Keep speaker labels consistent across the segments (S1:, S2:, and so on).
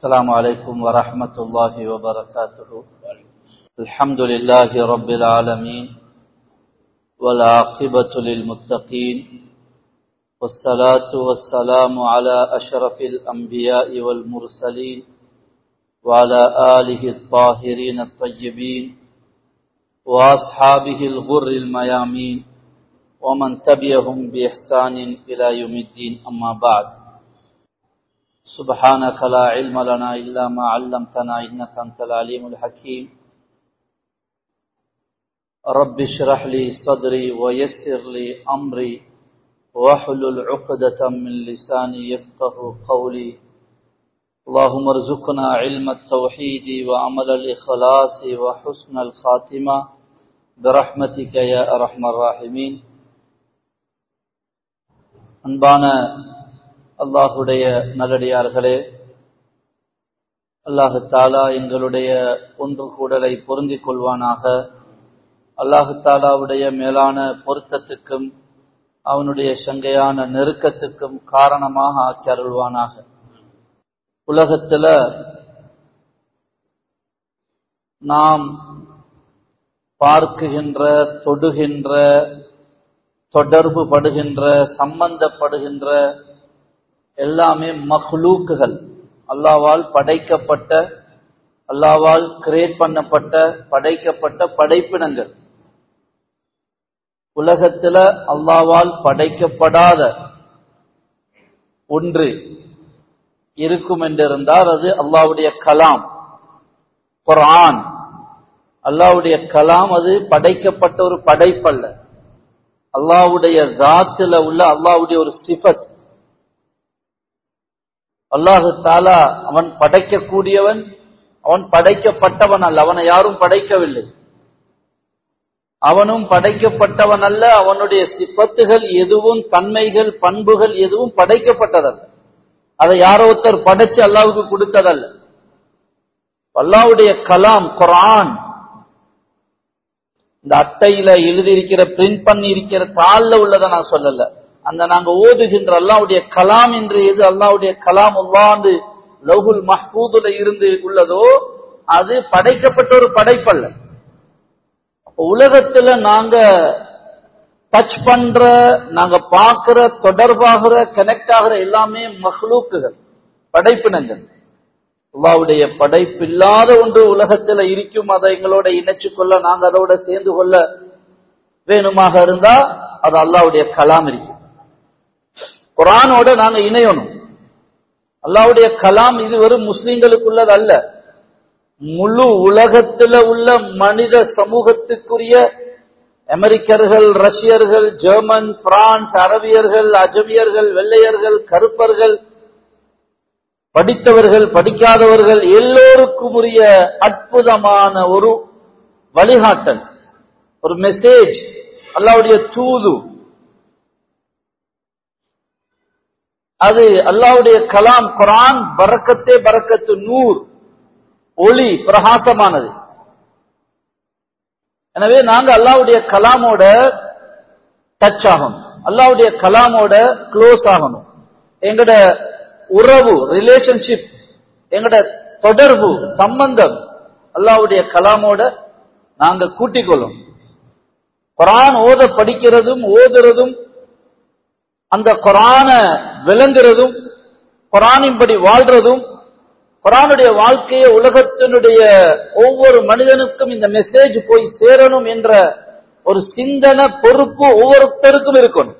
S1: السلام عليكم ورحمة الله وبركاته الحمد لله رب العالمين والعاقبة للمتقين والصلاة والسلام على أشرف الأنبياء والمرسلين وعلى آله الطاهرين الطيبين وأصحابه الغر الميامين ومن تبعهم بإحسان إلى يوم الدين أما بعد سبحانك لا علم لنا إلا ما علمتنا إنك أنت العليم الحكيم رب اشرح لي صدري ويسر لي أمري واحلل عقدة من لساني يفقه قولي اللهم ارزقنا علم التوحيد وعمل الإخلاص وحسن الخاتمة برحمتك يا أرحم الراحمين அன்பான அல்லாஹுடைய நல்லடியார்களே அல்லாஹு தாலா எங்களுடைய ஒன்று கூடலை பொருந்திக் கொள்வானாக அல்லாஹு தாலாவுடைய மேலான பொருத்தத்துக்கும் அவனுடைய சங்கையான நெருக்கத்துக்கும் காரணமாக ஆக்கி அருள்வானாக உலகத்துல நாம் பார்க்குகின்ற தொடுகின்ற தொடர்பு படுகின்ற சம்பந்தப்படுகின்ற எல்லாமே மஹ்லூக்குகள் அல்லாவால் படைக்கப்பட்ட அல்லாவால் கிரியேட் பண்ணப்பட்ட படைக்கப்பட்ட படைப்பினங்கள் உலகத்துல அல்லாவால் படைக்கப்படாத ஒன்று இருக்கும் என்றிருந்தால் அது அல்லாவுடைய கலாம் குரான் அல்லாவுடைய கலாம் அது படைக்கப்பட்ட ஒரு படைப்பல்ல அல்லாவுடைய ஜாத்துல உள்ள அல்லாவுடைய ஒரு சிபத் அல்லாஹு தாலா அவன் படைக்கக்கூடியவன் அவன் படைக்கப்பட்டவன் அல்ல அவனை யாரும் படைக்கவில்லை அவனும் படைக்கப்பட்டவன் அல்ல அவனுடைய சிப்பத்துகள் எதுவும் தன்மைகள் பண்புகள் எதுவும் படைக்கப்பட்டதல்ல அதை யாரோ ஒருத்தர் படைச்சு அல்லாவுக்கு கொடுத்ததல்ல அல்லாவுடைய கலாம் குரான் இந்த அட்டையில எழுதியிருக்கிற பிரிண்ட் பண்ணி இருக்கிற தாள்ல உள்ளதை நான் சொல்லல அந்த நாங்க ஓதுகின்ற அல்லாவுடைய கலாம் என்று எது அல்லாவுடைய கலாம் உல்லாந்து லவுகுல் மஹ்பூதுல இருந்து உள்ளதோ அது படைக்கப்பட்ட ஒரு படைப்பல்ல உலகத்துல நாங்க டச் பண்ற நாங்க பார்க்கிற தொடர்பாகிற கனெக்ட் ஆகிற எல்லாமே மஹ்லூக்குகள் படைப்பினங்கள் அல்லாவுடைய படைப்பு இல்லாத ஒன்று உலகத்துல இருக்கும் அதை எங்களோட இணைச்சு கொள்ள நாங்க அதோட சேர்ந்து கொள்ள வேணுமாக இருந்தா அது அல்லாவுடைய கலாம் இருக்கும் குரானோட நாங்க இணையணும் அல்லாவுடைய கலாம் இது வெறும் முஸ்லிம்களுக்குள்ளது அல்ல முழு உலகத்துல உள்ள மனித சமூகத்துக்குரிய அமெரிக்கர்கள் ரஷ்யர்கள் ஜெர்மன் பிரான்ஸ் அரபியர்கள் அஜமியர்கள் வெள்ளையர்கள் கருப்பர்கள் படித்தவர்கள் படிக்காதவர்கள் எல்லோருக்கும் உரிய அற்புதமான ஒரு வழிகாட்டல் ஒரு மெசேஜ் அல்லாவுடைய தூது அது அல்லாவுடைய கலாம் குரான் பறக்கத்தே பறக்கத்து நூர் ஒளி பிரகாசமானது எனவே நாங்க அல்லாவுடைய கலாமோட டச் ஆகணும் அல்லாவுடைய கலாமோட க்ளோஸ் ஆகணும் எங்கட உறவு ரிலேஷன்ஷிப் எங்கட தொடர்பு சம்பந்தம் அல்லாவுடைய கலாமோட நாங்க கூட்டிக் கொள்ளும் குரான் ஓத படிக்கிறதும் ஓதுறதும் அந்த குரான விளங்குறதும் குரானின்படி வாழ்றதும் குரானுடைய வாழ்க்கையை உலகத்தினுடைய ஒவ்வொரு மனிதனுக்கும் இந்த மெசேஜ் போய் சேரணும் என்ற ஒரு சிந்தனை பொறுப்பு ஒவ்வொருத்தருக்கும் இருக்கணும்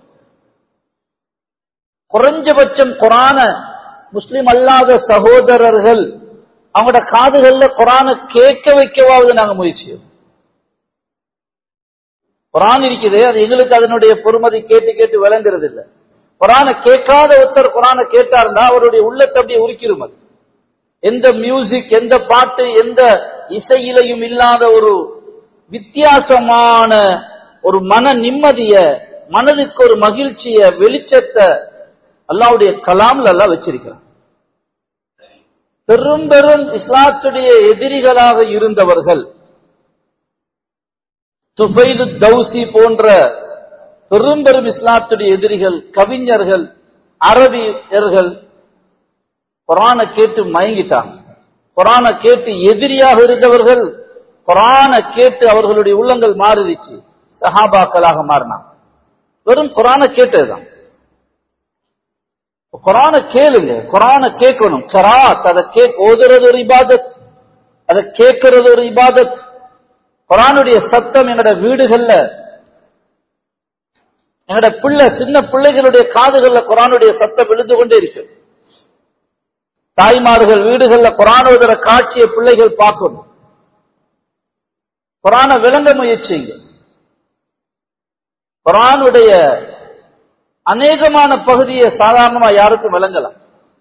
S1: குறைஞ்சபட்சம் குரான முஸ்லிம் அல்லாத சகோதரர்கள் அவங்களோட காதுகள்ல குரான கேட்க வைக்கவாவது நாங்க முயற்சி குரான் இருக்குது அது எங்களுக்கு அதனுடைய பொறுமதி கேட்டு கேட்டு விளங்குறது இல்லை குரான கேட்காத ஒருத்தர் குரான கேட்டாருந்தா அவருடைய உள்ளத்தை அப்படியே உரிக்கிறோம் அது எந்த மியூசிக் எந்த பாட்டு எந்த இசையிலையும் இல்லாத ஒரு வித்தியாசமான ஒரு மன நிம்மதிய மனதுக்கு ஒரு மகிழ்ச்சிய வெளிச்சத்தை அல்லாவுடைய கலாம்ல எல்லாம் வச்சிருக்கிறான் பெரும் பெரும் இஸ்லாத்துடைய எதிரிகளாக இருந்தவர்கள் துபைது தௌசி போன்ற பெரும் பெரும் இஸ்லாத்துடைய எதிரிகள் கவிஞர்கள் அரபியர்கள் குரானை கேட்டு மயங்கிட்டாங்க குரானை கேட்டு எதிரியாக இருந்தவர்கள் குரானை கேட்டு அவர்களுடைய உள்ளங்கள் மாறிடுச்சு சஹாபாக்களாக மாறினாங்க வெறும் குரானை கேட்டதுதான் குரானை கேளுங்க குரானை கேட்கணும் கராத் அதை கேக் ஓதுறது ஒரு இபாதத் அதை கேட்கறது ஒரு இபாதத் குரானுடைய சத்தம் எங்கட வீடுகள்ல எங்கட பிள்ளை சின்ன பிள்ளைகளுடைய காதுகள்ல குரானுடைய சத்தம் விழுந்து கொண்டே இருக்கு தாய்மார்கள் வீடுகள்ல குரான் ஓதுற காட்சியை பிள்ளைகள் பார்க்கணும் குரான விளங்க முயற்சிங்க குரானுடைய அநேகமான பகுதியை சாதாரணமா யாருக்கும் விளங்கலாம்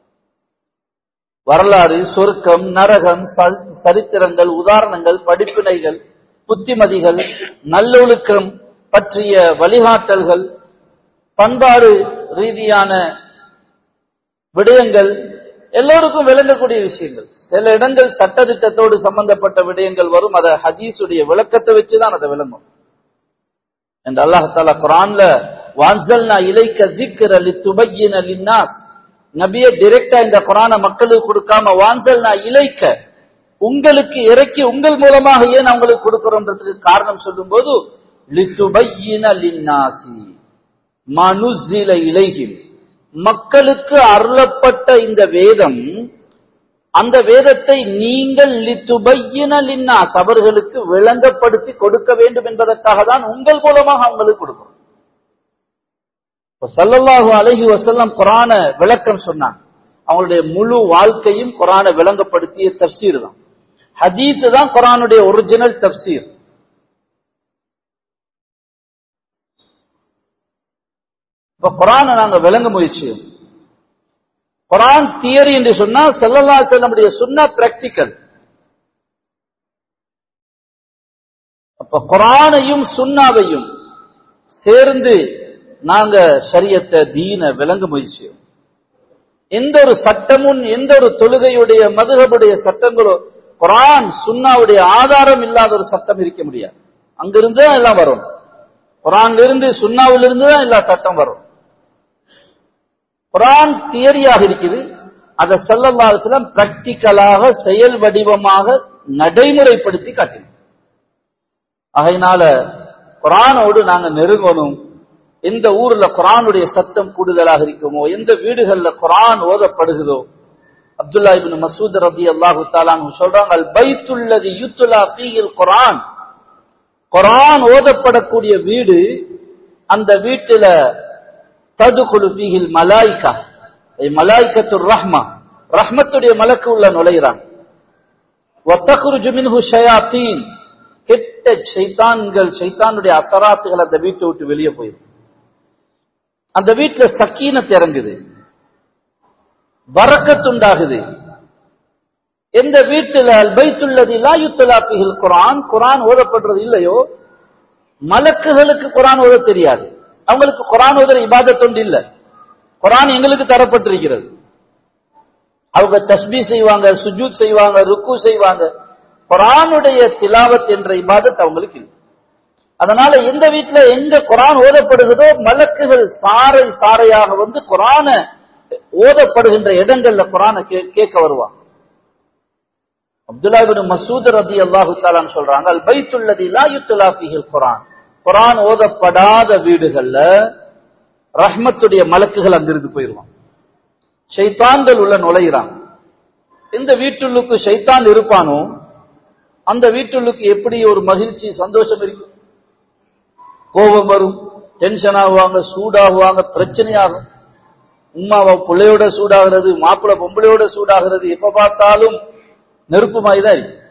S1: வரலாறு சொருக்கம் நரகம் ச- சரித்திரங்கள் உதாரணங்கள் படிப்பினைகள் புத்திமதிகள் நல்லொழுக்கம் பற்றிய வழிகாட்டல்கள் பண்பாடு ரீதியான விடயங்கள் எல்லோருக்கும் விளங்கக்கூடிய விஷயங்கள் சில இடங்கள் சட்டதிட்டத்தோடு சம்பந்தப்பட்ட விடயங்கள் வரும் அதை ஹதீஸுடைய விளக்கத்தை வச்சுதான் அதை விளங்கும் என்று அல்லாஹால குரான்ல வான்சல்னா இலைக்க திக்ர லித்துபையின லின்னாஸ் நபியே டைரக்டா இந்த குரான மக்களுக்கு கொடுக்காம வான்சல்னா இலைக்க உங்களுக்கு இறக்கி உங்கள் மூலமாக ஏன் அவங்களுக்கு கொடுக்கிறோன்றதுக்கு காரணம் சொல்லும்போது லித்துபையின லின்னாசி மனுசில இலைகில் மக்களுக்கு அருளப்பட்ட இந்த வேதம் அந்த வேதத்தை நீங்கள் லித்துபையின லின்னாஸ் அவர்களுக்கு விளங்கப்படுத்தி கொடுக்க வேண்டும் என்பதற்காக தான் உங்கள் மூலமாக அவங்களுக்கு கொடுக்கும் இப்ப ஸல்லல்லாஹு அலைஹி வஸல்லம் குரான விளக்கம் சொன்னாங்க அவங்களுடைய முழு வாழ்க்கையும் குரானை விளங்கப்படுத்திய தப்சீர் தான் ஹதீஸ் தான் குரானுடைய ஒரிஜினல் தப்சீர் இப்ப குரானை நாங்க விளங்க முயற்சியும் குரான் தியரி என்று சொன்னா ஸல்லல்லாஹு அலைஹி வஸல்லமுடைய சுன்னா பிராக்டிக்கல் அப்ப குரானையும் சுன்னாவையும் சேர்ந்து நாங்க ஷரியத்தை தீன விளங்க முயற்சியும் எந்த ஒரு சட்டமும் எந்த ஒரு தொழுகையுடைய மதுகபுடைய சட்டங்களோ குரான் சுன்னாவுடைய ஆதாரம் இல்லாத ஒரு சட்டம் இருக்க முடியாது அங்கிருந்து தான் எல்லாம் வரும் குரான்ல இருந்து சுன்னாவிலிருந்து தான் எல்லா சட்டம் வரும் குரான் தியரியாக இருக்குது அதை செல்லல்லாசிலம் பிராக்டிக்கலாக செயல் வடிவமாக நடைமுறைப்படுத்தி காட்டினோம் ஆகையினால குரானோடு நாங்க நெருங்கணும் எந்த ஊர்ல குரானுடைய சத்தம் கூடுதலாக இருக்குமோ எந்த வீடுகள்ல குரான் ஓதப்படுகிறதோ அப்துல்லா இப்னு மசூத் ரதி அல்லாஹு தாலான் சொல்றாங்க அல் பைத்துல்லதி யுத்துலா ஃபீஹில் குரான் குரான் ஓதப்படக்கூடிய வீடு அந்த வீட்டுல ததுகுலு ஃபீஹில் மலாய்கா மலாய்கத்துர் ரஹ்மா ரஹ்மத்துடைய மலக்கு உள்ள நுழைகிறான் وَتَخْرُجُ مِنْهُ شَيَاطِينٌ கெட்ட ஷைத்தான்கள் ஷைத்தானுடைய அசராத்துகள் அந்த வீட்டை விட்டு வெளியே போயிடும் அந்த வீட்டுல சக்கீனத் இறங்குது வரக்கத்துண்டாகுது எந்த வீட்டுல பைத்துள்ளது லாயுத்தலாப்பிகள் குரான் குரான் ஓதப்படுறது இல்லையோ மலக்குகளுக்கு குரான் ஓத தெரியாது அவங்களுக்கு குரான் ஓதுற இபாதத்தொண்டு இல்ல குரான் எங்களுக்கு தரப்பட்டிருக்கிறது அவங்க தஸ்பி செய்வாங்க சுஜூத் செய்வாங்க ருக்கு செய்வாங்க குரானுடைய திலாவத் என்ற இபாதத் அவங்களுக்கு இல்லை அதனால எந்த வீட்டுல எங்க குரான் ஓதப்படுகிறதோ மலக்குகள் சாறை சாறையாக வந்து குரான ஓதப்படுகின்ற இடங்கள்ல குரான கேட்க வருவாங்க அப்துல்லா மசூத் ரதி அல்லாஹு தாலான்னு சொல்றாங்க அல் பைத்துள்ளதி லா யுத்துலா ஃபீஹில் குரான் குரான் ஓதப்படாத வீடுகள்ல ரஹ்மத்துடைய மலக்குகள் அங்கிருந்து போயிருவான் ஷைத்தான்கள் உள்ள நுழைகிறான் எந்த வீட்டுள்ளுக்கு ஷைத்தான் இருப்பானோ அந்த வீட்டுள்ளுக்கு எப்படி ஒரு மகிழ்ச்சி சந்தோஷம் இருக்கும் கோபம் வரும் டென்ஷன் ஆகுவாங்க சூடாகுவாங்க பிரச்சனையாகும் உமாவை பிள்ளையோட சூடாகிறது மாப்பிள்ளை பொம்பளையோட சூடாகிறது எப்ப பார்த்தாலும் நெருப்பு மாதிரி தான் இருக்கு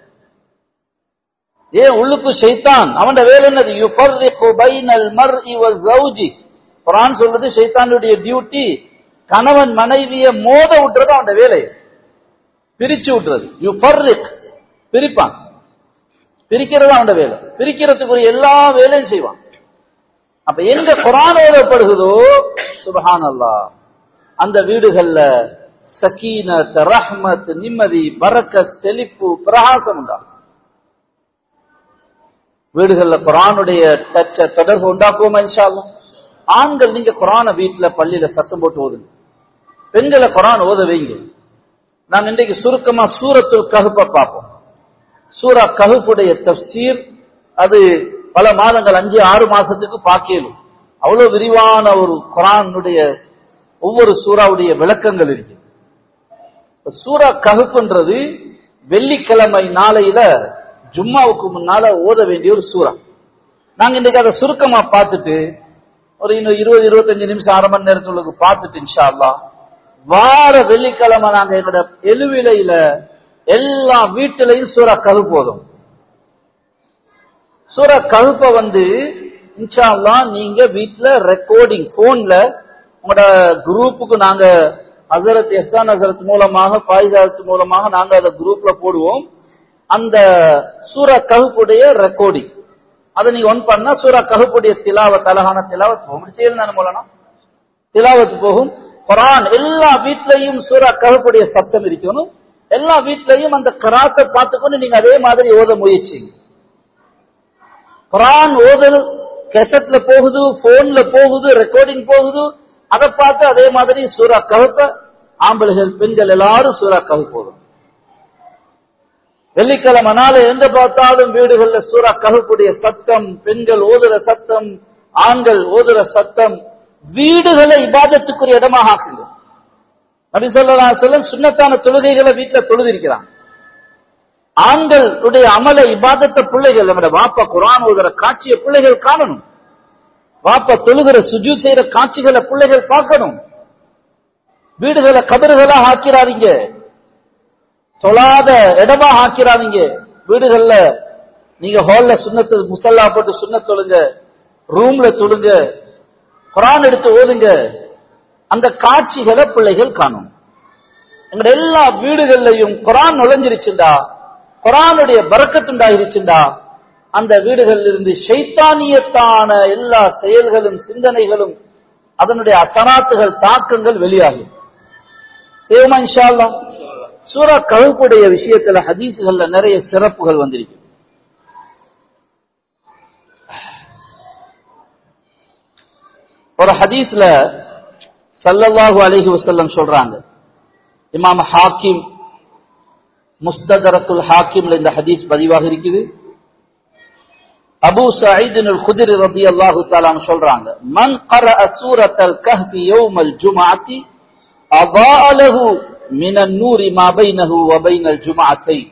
S1: ஏன் உள்ளுக்கு ஷைத்தான் அவன் வேலை என்னது யுஃபர்ரிகு பைனல் மர்இ வ ஜௌஜி குர்ஆன் சொல்றது ஷைத்தானுடைய டியூட்டி கணவன் மனைவிய மோத விட்டுறது அவன் வேலை பிரிச்சு விட்டுறது யுஃபர்ரிக் பிரிப்பான் பிரிக்கிறது அவன் வேலை பிரிக்கிறதுக்குரிய எல்லா வேலையும் செய்வான் அப்ப எங்க குரான் ஓதப்படுகிறதோ சுபஹான் அல்லா அந்த வீடுகள்ல சக்கீனத் ரஹ்மத் நிம்மதி பரக்கத் செழிப்பு பிரகாசம் உண்டாகும் வீடுகள்ல குரானுடைய டச்ச தொடர்பு உண்டாக்குவோமா இன்ஷாலும் ஆண்கள் நீங்க குரான வீட்டுல பள்ளியில சத்தம் போட்டு ஓதுங்க பெண்களை குரான் ஓத வைங்க நாங்க இன்றைக்கு சுருக்கமா சூரத்துல் கஹுப்ப பார்ப்போம் சூரா கஹுப்புடைய தப்சீர் அது பல மாதங்கள் அஞ்சு ஆறு மாசத்துக்கு பார்க்கலும் அவ்வளவு விரிவான ஒரு குரானுடைய ஒவ்வொரு சூறாவுடைய விளக்கங்கள் இருக்கு இப்ப சூரா கஹுப்புன்றது வெள்ளிக்கிழமை நாளையில ஜும்மாவுக்கு முன்னால ஓத வேண்டிய ஒரு சூறா நாங்க இன்னைக்கு அதை சுருக்கமா பார்த்துட்டு ஒரு இன்னும் இருபது இருபத்தஞ்சு நிமிஷம் அரை மணி நேரத்துக்கு பார்த்துட்டு இன்ஷா அல்லாஹ் வார வெள்ளிக்கிழமை நாங்க எங்களோட எழுவிலையில எல்லா வீட்டிலையும் சூறா கஹு போதும் சூறா கஹுப்ப வந்து இன்ஷா அல்லாஹ் நீங்க வீட்ல ரெக்கார்டிங் போன்ல உங்களோட குரூப்புக்கு நாங்க ஹசரத் எஸ்தான் ஹசரத் மூலமாக பாய்தாரத் மூலமாக நாங்க அதை குரூப்ல போடுவோம் அந்த சூரா கஹுப்புடைய ரெக்கார்டிங் அதை நீங்க ஒன் பண்ணா சூரா கஹுப்புடைய திலாவத் அழகான திலாவத் போகும் இப்படி செய்யணும் மூலனா திலாவத் போகும் குரான் எல்லா வீட்லயும் சூரா கஹுப்புடைய சத்தம் இருக்கணும் எல்லா வீட்லயும் அந்த கராத்தை பார்த்துக்கொண்டு நீங்க அதே மாதிரி ஓத முயற்சிங்க குரான் ஓதல் கெசட்ல போகுது போன்ல போகுது ரெக்கார்டிங் போகுது அதை பார்த்து அதே மாதிரி சூரா கவுப்ப ஆம்பளைகள் பெண்கள் எல்லாரும் சூரா கவு போதும் வெள்ளிக்கிழமை நாள் எங்க பார்த்தாலும் வீடுகள்ல சூரா கவுப்புடைய சத்தம் பெண்கள் ஓதுற சத்தம் ஆண்கள் ஓதுற சத்தம் வீடுகளை இபாதத்துக்குரிய இடமாக ஆக்குங்க நபி சொல்லலாம் சொல்ல சுண்ணத்தான தொழுகைகளை வீட்டுல தொழுதிருக்கிறான் ஆண்களுடைய அமல இபாதத்த பிள்ளைகள் நம்மட வாப்பா குரான் ஓதுற காட்சியை பிள்ளைகள் காணணும் வாப்பா தொழுகிற சுஜு செய்யற காட்சிகளை பிள்ளைகள் பார்க்கணும் வீடுகளை கபறுகளா ஆக்கிறாதீங்க தொழாத இடமா ஆக்கிறாதீங்க வீடுகள்ல நீங்க ஹால்ல சுண்ணத்து முசல்லா போட்டு சுண்ண தொழுங்க ரூம்ல தொழுங்க குரான் எடுத்து ஓதுங்க அந்த காட்சிகளை பிள்ளைகள் காணும் எங்கட எல்லா வீடுகள்லையும் குரான் நுழைஞ்சிருச்சுண்டா குரானுடைய பறக்கத்துண்டாயிருச்சுண்டா அந்த வீடுகளில் இருந்து ஷைத்தானியத்தான எல்லா செயல்களும் சிந்தனைகளும் அதனுடைய அசனாத்துகள் தாக்கங்கள் வெளியாகும் சேவமா இன்ஷா அல்லாஹ் சூரா கவுப்புடைய விஷயத்துல ஹதீசுகள்ல நிறைய சிறப்புகள் வந்திருக்கு ஒரு ஹதீஸ்ல சல்லல்லாஹு அலைஹி வஸல்லம் சொல்றாங்க இமாம் ஹாக்கிம் முஸ்ததரத்துல் ஹாக்கிம்ல இந்த ஹதீஸ் பதிவாக இருக்குது அபு சயீத் அல் குதிரி ரலியல்லாஹு தஆலா சொல்றாங்க மன் قرأ سورة الكهف يوم الجمعة أضاء له من النور ما بينه وبين الجمعتين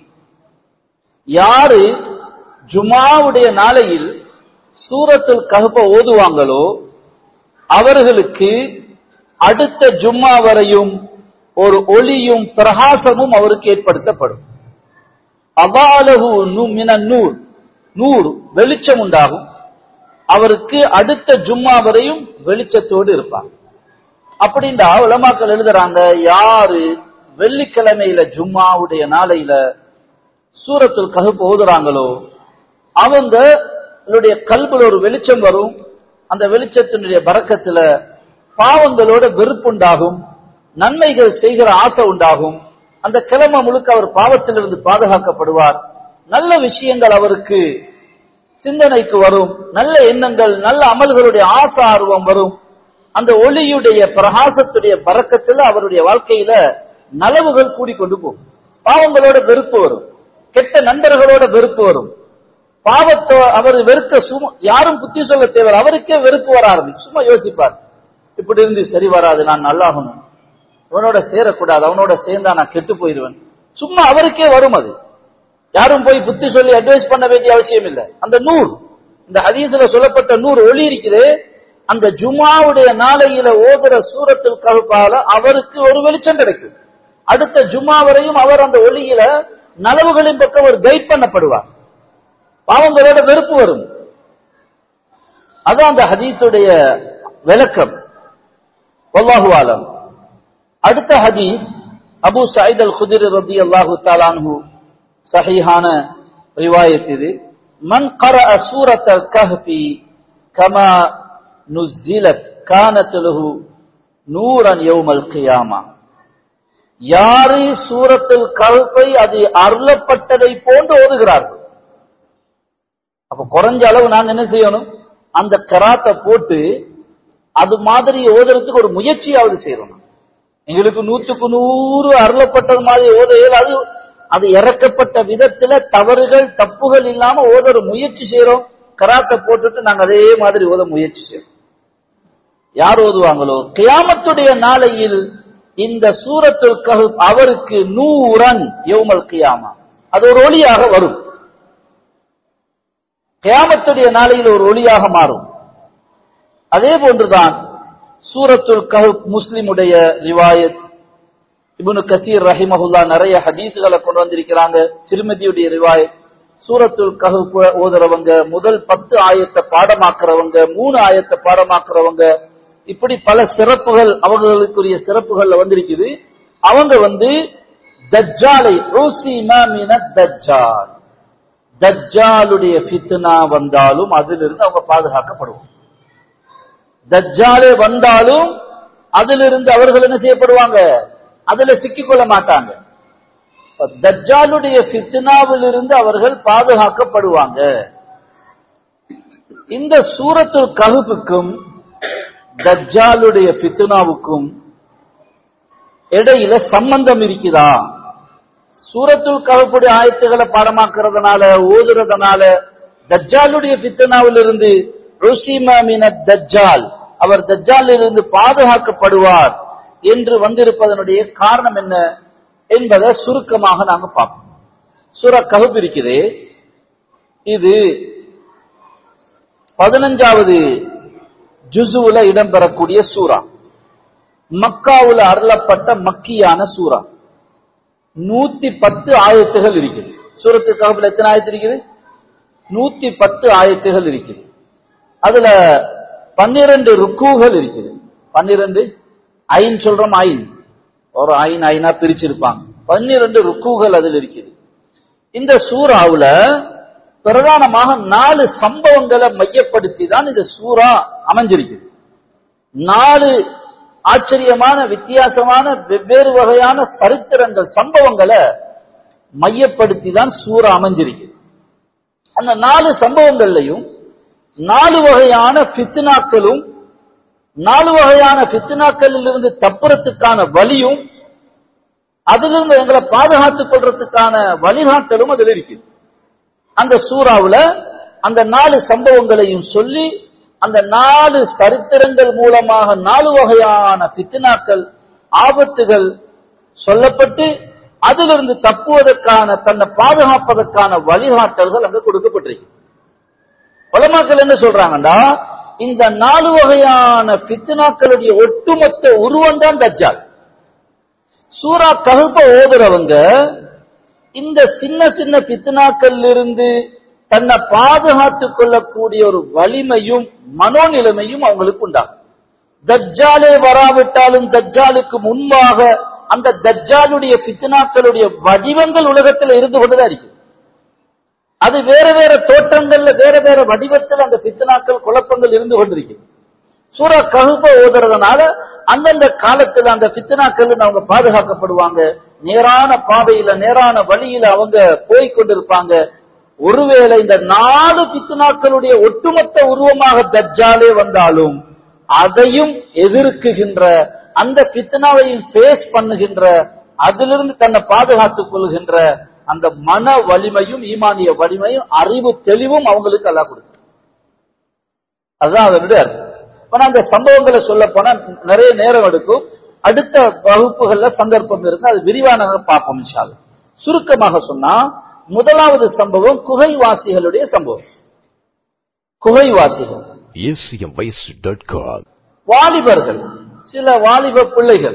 S1: யாரு ஜுமாவுடைய நாளையில் சூரத்துல் கஹ்ப ஓதுவாங்களோ அவர்களுக்கு அடுத்த ஜும்மா வரையும் ஒரு ஒளியும் பிரகாசமும் அவருக்கு ஏற்படுத்தப்படும் அவாலகு மின நூர் நூறு வெளிச்சம் உண்டாகும் அவருக்கு அடுத்த ஜும்மா வரையும் வெளிச்சத்தோடு இருப்பார் அப்படின்ற உலமாக்கள் எழுதுறாங்க யாரு வெள்ளிக்கிழமையில ஜும்மாவுடைய நாளையில சூரத்துல் கஹப் ஓதுறாங்களோ அவங்களுடைய கல்புல ஒரு வெளிச்சம் வரும் அந்த வெளிச்சத்தினுடைய பறக்கத்துல பாவங்களோட வெறுப்புண்டாகும் நன்மைகள் செய்கிற ஆசை உண்டாகும் அந்த கிழமை முழுக்க அவர் பாவத்திலிருந்து பாதுகாக்கப்படுவார் நல்ல விஷயங்கள் அவருக்கு சிந்தனைக்கு வரும் நல்ல எண்ணங்கள் நல்ல அமல்களுடைய ஆசை ஆர்வம் வரும் அந்த ஒளியுடைய பிரகாசத்துடைய பறக்கத்துல அவருடைய வாழ்க்கையில நலவுகள் கூடிக்கொண்டு போகும் பாவங்களோட வெறுப்பு வரும் கெட்ட நண்பர்களோட வெறுப்பு வரும் பாவத்தை அவர் வெறுக்க சும்மா யாரும் புத்தி சொல்ல தேவை அவருக்கே வெறுப்பு வர ஆரம்பிக்கும் சும்மா யோசிப்பார் இப்படி இருந்து சரி வராது நான் நல்லாகணும் அவனோட சேரக்கூடாது அவனோட சேர்ந்தா நான் கெட்டு போயிடுவேன் சும்மா அவருக்கே வரும் அது யாரும் போய் புத்தி சொல்லி அட்வைஸ் பண்ண வேண்டிய அவசியம் இல்லை அந்த நூல் இந்த ஹதீஸ்ல சொல்லப்பட்ட நூறு ஒளி இருக்குது அந்த ஜுமாவுடைய நாளையில ஓதுற சூரத்தில் கழுப்பால அவருக்கு ஒரு வெளிச்சம் கிடைக்கும் அடுத்த ஜுமா வரையும் அவர் அந்த ஒளியில நலவுகளின் பக்கம் ஒரு கைட் பண்ணப்படுவார் பாவங்களோட வெறுப்பு வரும் அதான் அந்த ஹதீஸுடைய விளக்கம் வல்லாஹு ஆலம் அடுத்த ஹதீஸ் அபு சயித் அல் குதிர் ரதி அல்லாஹு தாலான்ஹு சஹீஹான ரிவாயத் இது மன் قرأ سورة الكهف كما نزلت كانت له نورا يوم القيامة யாரு சூரத்தில் கல்பை அது அருளப்பட்டதை போன்று ஓதுகிறார்கள் அப்ப குறைஞ்ச அளவு நாங்க என்ன செய்யணும் அந்த கராத்தை போட்டு அது மாதிரி ஓதுறதுக்கு ஒரு முயற்சியாவது செய்யணும் எங்களுக்கு நூற்றுக்கு நூறு அருளப்பட்டது மாதிரி ஓத இயலாது அது இறக்கப்பட்ட விதத்துல தவறுகள் தப்புகள் இல்லாம ஓத ஒரு முயற்சி செய்யறோம் கராத்தை போட்டுட்டு நாங்க அதே மாதிரி ஓத முயற்சி செய்யறோம் யார் ஓதுவாங்களோ கியாமத்துடைய நாளையில் இந்த சூரத்துல் கஹப் அவருக்கு நூறன் யௌமல் கியாமா அது ஒரு ஒளியாக வரும் கியாமத்துடைய நாளையில் ஒரு ஒளியாக மாறும் அதே போன்றுதான் சூரத்துல் கஹப் முஸ்லிமுடைய ரிவாயத் இப்னு கசீர் ரஹிமஹுல்லா நிறைய ஹதீசுகளை கொண்டு வந்திருக்கிறாங்க திருமதியுடைய ரிவாயத் சூரத்துல் கஹப் ஓதுறவங்க முதல் பத்து ஆயத்தை பாடமாக்குறவங்க மூணு ஆயத்தை பாடமாக்குறவங்க இப்படி பல சிறப்புகள் அவர்களுக்குரிய சிறப்புகள்ல வந்திருக்குது அவங்க வந்து தஜ்ஜாலை ருசிமா மின தஜ்ஜால் தஜ்ஜாலுடைய ஃபித்னா வந்தாலும் அதிலிருந்து அவங்க பாதுகாக்கப்படுவாங்க தஜ்ஜாலே வந்தாலும் அதிலிருந்து அவர்கள் என்ன செய்யப்படுவாங்க அதுல சிக்கிக்கொள்ள மாட்டாங்க இப்ப தஜ்ஜாலுடைய ஃபித்னாவிலிருந்து அவர்கள் பாதுகாக்கப்படுவாங்க இந்த சூரத்துல் கஹுப்புக்கும் தஜ்ஜாலுடைய ஃபித்னாவுக்கும் இடையில சம்பந்தம் இருக்குதா சூரத்துல் கஹப்புடைய ஆயத்துகளை பாடமாக்குறதுனால ஓதுறதுனால தஜ்ஜாலுடைய ஃபித்னாவிலிருந்து ருசிமா மின தஜ்ஜால் அவர் தஜ்ஜாலில் இருந்து பாதுகாக்கப்படுவார் என்று வந்திருப்பதனுடைய காரணம் என்ன என்பதை சுருக்கமாக நாங்க பார்ப்போம் சூர கஹப் இருக்குது இது பதினஞ்சாவது ஜுசுவுல இடம்பெறக்கூடிய சூரா மக்காவுல அருளப்பட்ட மக்கியான சூரா நூத்தி பத்து ஆயத்துகள் இருக்குது சூரத்து கஹப்ல எத்தனை ஆயத்து இருக்குது நூத்தி பத்து ஆயத்துகள் இருக்குது அதுல பன்னிரண்டு ருக்குகள் இருக்குது பன்னிரண்டு ஐன் சொல்றோம் ஐன் ஒரு ஐன் ஐனா பிரிச்சிருப்பாங்க பன்னிரண்டு ருக்குகள் அதில் இருக்குது இந்த சூறாவுல பிரதானமாக நாலு சம்பவங்களை மையப்படுத்தி தான் இந்த சூறா அமைஞ்சிருக்குது நாலு ஆச்சரியமான வித்தியாசமான வெவ்வேறு வகையான சரித்திரங்கள் சம்பவங்களை மையப்படுத்தி தான் சூறா அமைஞ்சிருக்குது அந்த நாலு சம்பவங்கள்லையும் நாலு வகையான பித்னாக்களும் நாலு வகையான பித்னாக்களில் இருந்து தப்புறத்துக்கான வழியும் அதிலிருந்து எங்களை பாதுகாத்துக் கொள்றதுக்கான வழிகாட்டலும் அதில் இருக்குது அந்த சூறாவுல அந்த நாலு சம்பவங்களையும் சொல்லி அந்த நாலு சரித்திரங்கள் மூலமாக நாலு வகையான பித்னாக்கள் ஆபத்துகள் சொல்லப்பட்டு அதிலிருந்து தப்புவதற்கான தன்னை பாதுகாப்பதற்கான வழிகாட்டல்கள் அங்க கொடுக்கப்பட்டிருக்கு உலமாக்கள் என்ன சொல்றாங்கடா இந்த நாலு வகையான பித்னாக்களுடைய ஒட்டுமொத்த உருவம் தான் தஜ்ஜால் சூரா ககுப்ப ஓதுறவங்க இந்த சின்ன சின்ன பித்னாக்கள் இருந்து தன்னை பாதுகாத்துக் கொள்ளக்கூடிய ஒரு வலிமையும் மனோநிலைமையும் அவங்களுக்கு உண்டாகும் தஜ்ஜாலே வராவிட்டாலும் தஜ்ஜாலுக்கு முன்பாக அந்த தஜ்ஜாலுடைய பித்னாக்களுடைய வடிவங்கள் உலகத்தில் இருந்து கொண்டுதான் இருக்கு அது வேற வேற தோற்றங்கள்ல வேற வேற வடிவத்தில் அந்த பித்தனாக்கள் குழப்பங்கள் இருந்து கொண்டிருக்கு சூரா ககுப்ப ஓதுறதுனால அந்தந்த காலத்துல அந்த பித்தனாக்கள் அவங்க பாதுகாக்கப்படுவாங்க நேரான பாதையில நேரான வழியில அவங்க போய் கொண்டிருப்பாங்க ஒருவேளை இந்த நாலு பித்தனாக்களுடைய ஒட்டுமொத்த உருவமாக தஜ்ஜாலே வந்தாலும் அதையும் எதிர்க்குகின்ற அந்த பித்தனாவையும் ஃபேஸ் பண்ணுகின்ற அதிலிருந்து தன்னை பாதுகாத்துக் கொள்கின்ற அந்த மன வலிமையும் ஈமானிய வலிமையும் அறிவு தெளிவும் அவங்களுக்கு எல்லாம் கொடுக்கும் அதுதான் அதனுடைய அர்த்தம் இப்ப நான் அந்த சம்பவங்களை சொல்ல போனா நிறைய நேரம் எடுக்கும் அடுத்த வகுப்புகள்ல சந்தர்ப்பம் இருந்து அது விரிவான பார்ப்போம் இன்ஷால் சுருக்கமாக சொன்னா முதலாவது சம்பவம் குகைவாசிகளுடைய சம்பவம் குகைவாசிகள்
S2: acmvoice.com
S1: வாலிபர்கள் சில வாலிப பிள்ளைகள்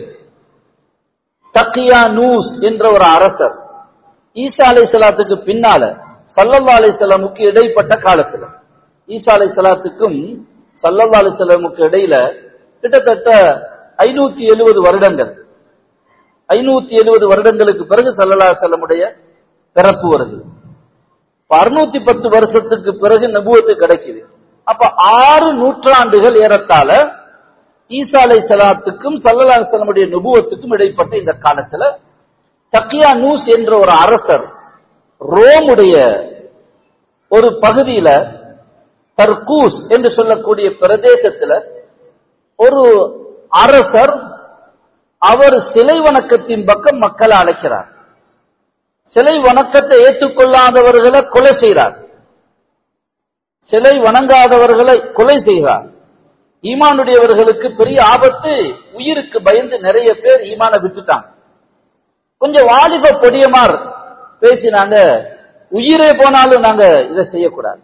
S1: தக்கியா நூஸ் என்ற ஒரு அரசர் ஈசா அலை சலாத்துக்கு பின்னால சல்லல்லா அலை சலாமுக்கு இடைப்பட்ட காலத்துல ஈசா அலை சலாத்துக்கும் சல்லல்லா அலை சலாமுக்கு இடையில கிட்டத்தட்ட ஐநூத்தி எழுபது வருடங்கள் ஐநூத்தி எழுபது வருடங்களுக்கு பிறகு சல்லல்லா செல்லமுடைய பிறப்பு வருது அறுநூத்தி பத்து வருஷத்துக்கு பிறகு நபுவத்து கிடைக்குது அப்ப ஆறு நூற்றாண்டுகள் ஏறத்தாழ ஈசா அலை சலாத்துக்கும் சல்லல்லா செல்லமுடைய நுபுவத்துக்கும் இடைப்பட்ட இந்த காலத்துல தக்கியா நூஸ் என்ற ஒரு அரசர் ரோமுடைய ஒரு பகுதியில தர்கூஸ் என்று சொல்லக்கூடிய பிரதேசத்துல ஒரு அரசர் அவர் சிலை வணக்கத்தின் பக்கம் மக்களை அழைக்கிறார் சிலை வணக்கத்தை ஏற்றுக்கொள்ளாதவர்களை கொலை செய்கிறார் சிலை வணங்காதவர்களை கொலை செய்கிறார் ஈமானுடையவர்களுக்கு பெரிய ஆபத்து உயிருக்கு பயந்து நிறைய பேர் ஈமான விட்டுட்டாங்க கொஞ்சம் வாலிப பொடியமார் பேசினாங்க உயிரே போனாலும் நாங்க இதை செய்யக்கூடாது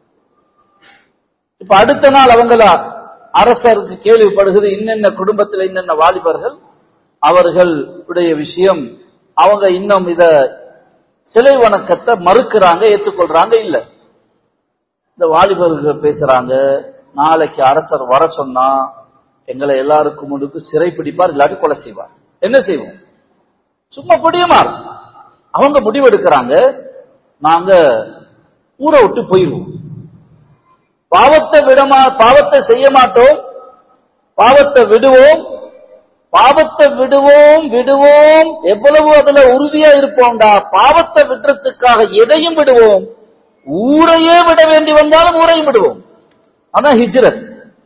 S1: இப்ப அடுத்த நாள் அவங்கள அரசருக்கு கேள்விப்படுகிறது இன்னென்ன குடும்பத்தில் இன்னென்ன வாலிபர்கள் அவர்கள் உடைய விஷயம் அவங்க இன்னும் இத சிலை வணக்கத்தை மறுக்கிறாங்க ஏற்றுக்கொள்றாங்க இல்ல இந்த வாலிபர்கள் பேசுறாங்க நாளைக்கு அரசர் வர சொன்னா எங்களை எல்லாருக்கும் முன்னுக்கு சிறை பிடிப்பார் இல்லாட்டி கொலை செய்வார் என்ன செய்வோம் சும்மா புடியுமா அவங்க முடிவெடுக்கிறாங்க நாங்க ஊரை விட்டு போயிருவோம் பாவத்தை விடமா பாவத்தை செய்ய மாட்டோம் பாவத்தை விடுவோம் பாவத்தை விடுவோம் விடுவோம் எவ்வளவு அதுல உறுதியா இருப்போம்டா பாவத்தை விடுறதுக்காக எதையும் விடுவோம் ஊரையே விட வேண்டி வந்தாலும் ஊரையும் விடுவோம் அதான் ஹிஜ்ரத்